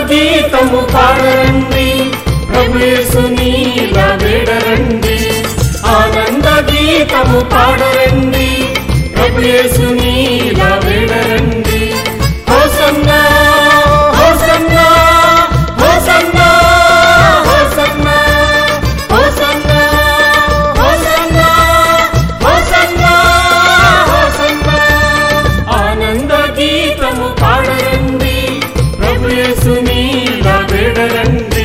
గీతము పాడరండి ప్రభుయేసునీల వేడరండి ఆనంద గీతము పాడరండి ప్రభుయేసునీల వేడరండి హోసన్నా హోసన్నా హోసన్నా హోసన్నా హోసన్నా హోసన్నా హోసన్నా హోసన్నా ఆనంద గీతము పాడరండి ప్రభుయేసునీల వేడరండి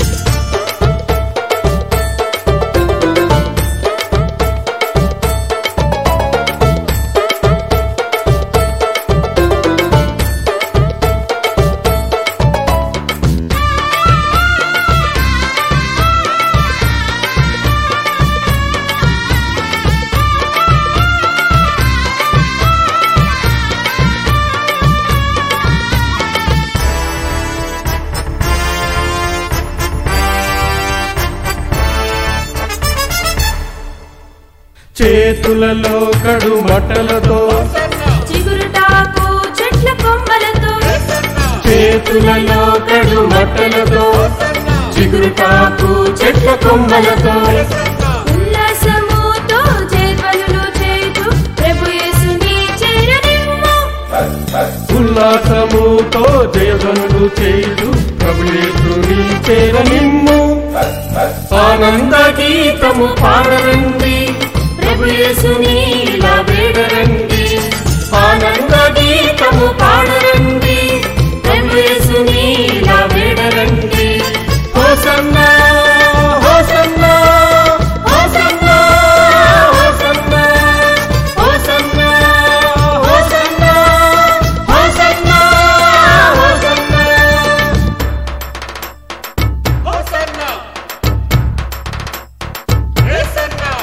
చేతులలో కడు మటలతో చిగురుటాకు చెట్ల కొమ్మలతో చేతులలో కడు మట్టలతో చిగురుటాకు చెట్ల కొమ్మలతో ఉల్లాసముతో జయధ్వనులు చేతు ప్రభు యేసుని చేరనిమ్ము ఉల్లాసముతో జయధనులు చేయుదు ప్రభుయేసుని చేరనిమ్ము ఆనంద గీతము పాడరండి ప్రభుయేసుని ఇలా వేడరండి ఆనంద గీతము పాడరండి ప్రభుయేసుని ఇలా వేడరండి హోసన్నా హోసన్నా హోసన్నా హోసన్నా హోసన్నా హోసన్నా హోసన్నా హోసన్నా హోసన్నా యేసన్నా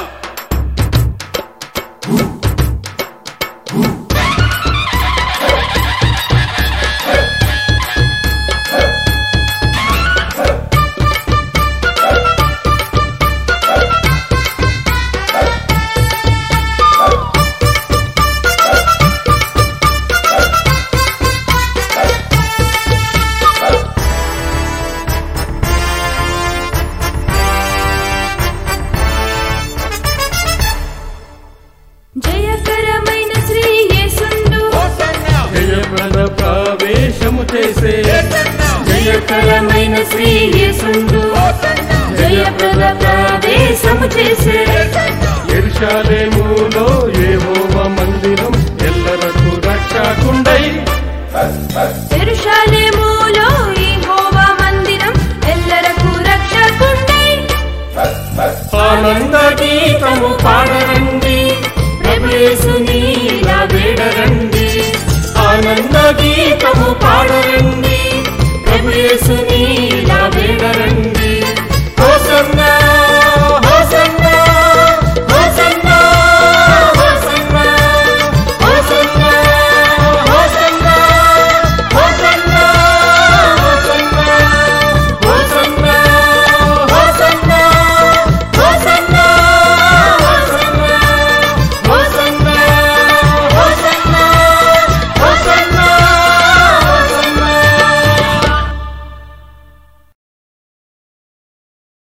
జయకరమైన శ్రీ యేసుండు హోసన్నా జయప్రద ప్రవేశము చేసే యేసన్నా జయకరమైన శ్రీ యేసుండు హోసన్నా జయప్రద ప్రవేశము చేసే యేసన్నా ఎరుషాలేములో ఏహోవ మందిరం ఎల్లరకు రక్షకుండై ఎరుషలేములో యెహోవా మందిరం ఎల్లరకు రక్షకుండై ఆనంద గీతము పా